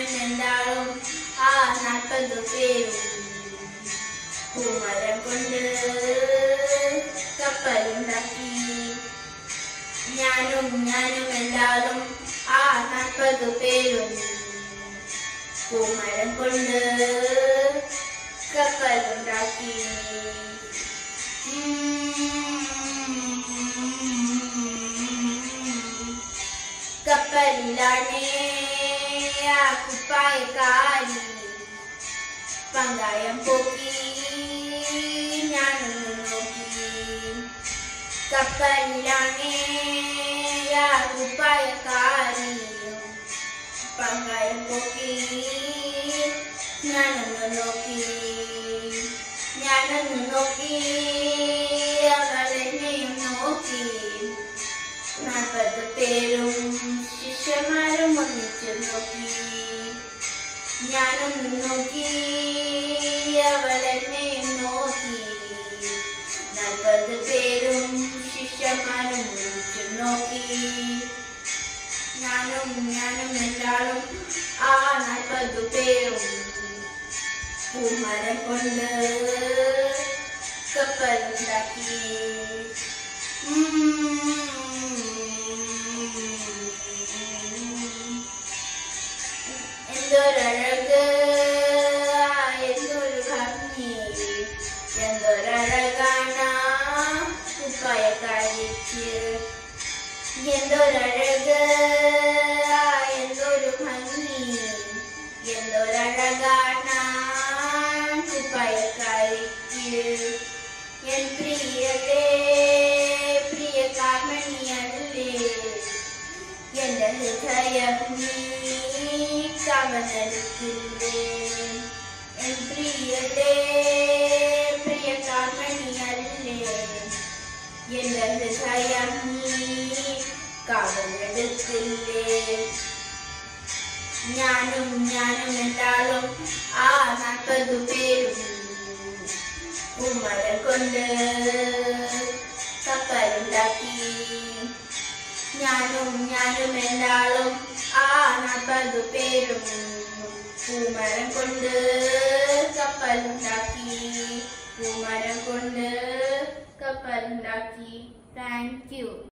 എന്താളും ആ നാൽപ്പത് പേരും പൂമരം കൊണ്ട് കപ്പലുണ്ടാക്കി ഞാനും ഞാനും എല്ലാവരും ആ നാൽപ്പത് പേരും പൂമരം കൊണ്ട് കപ്പലുണ്ടാക്കി കപ്പലിലാണ് ആ കുപ്പായക്കാരി പങ്കായം പോക്കി ഞാനൊന്ന് നോക്കി കപ്പലിലാണ് ആ കുപ്പായക്കാരി പങ്കായം പോക്കി ഞാനൊന്ന് നോക്കി ഞാനൊന്ന് നോക്കി അവളെന്നെയും നോക്കി നാൽപ്പത് പേരും ശിഷ്യന്മാരും ഒന്നിച്ചു നോക്കി ഞാനൊന്ന് നോക്കി അവളെന്നെയും നോക്കി നാൽപ്പത് പേരും ശിഷ്യന്മാരും ഒന്നിച്ചു നോക്കി ഞാനും ഞാനും എല്ലാവരും ആ നാൽപ്പത് പേരും പൂമരം കൊണ്ട് കപ്പലുണ്ടാക്കി എന്തൊരഴക് ആ, എന്തൊരു ഭംഗി എന്തൊരഴകാണ് കുപ്പായക്കാരിക്ക് എന്തൊരഴക് ആ, എന്തൊരു ഭംഗി എന്തൊരഴകാണ് കുപ്പായക്കാരിക്ക് എൻ പ്രിയതേ പ്രിയ കാമണിയല്ലേ എന്റെ ഹൃദയം നീ കവനത്തില്ലേ എൻ പ്രിയതേ പ്രിയ കാമണിയല്ലേ എന്റെ ഹൃദയം നീ കവനെടുത്തില്ലേ ഞാനും ഞാനും എന്താളും ആ നാൽപ്പത് പേരും ഉമ്മരം കൊണ്ട് കപ്പലുണ്ടാക്കി ഞാനും ഞാനും എന്താളും ആ നാൽപ്പത് പേരും പൂമരം കൊണ്ട് കപ്പലുണ്ടാക്കി പൂമരം കൊണ്ട് കപ്പലുണ്ടാക്കി താങ്ക് യു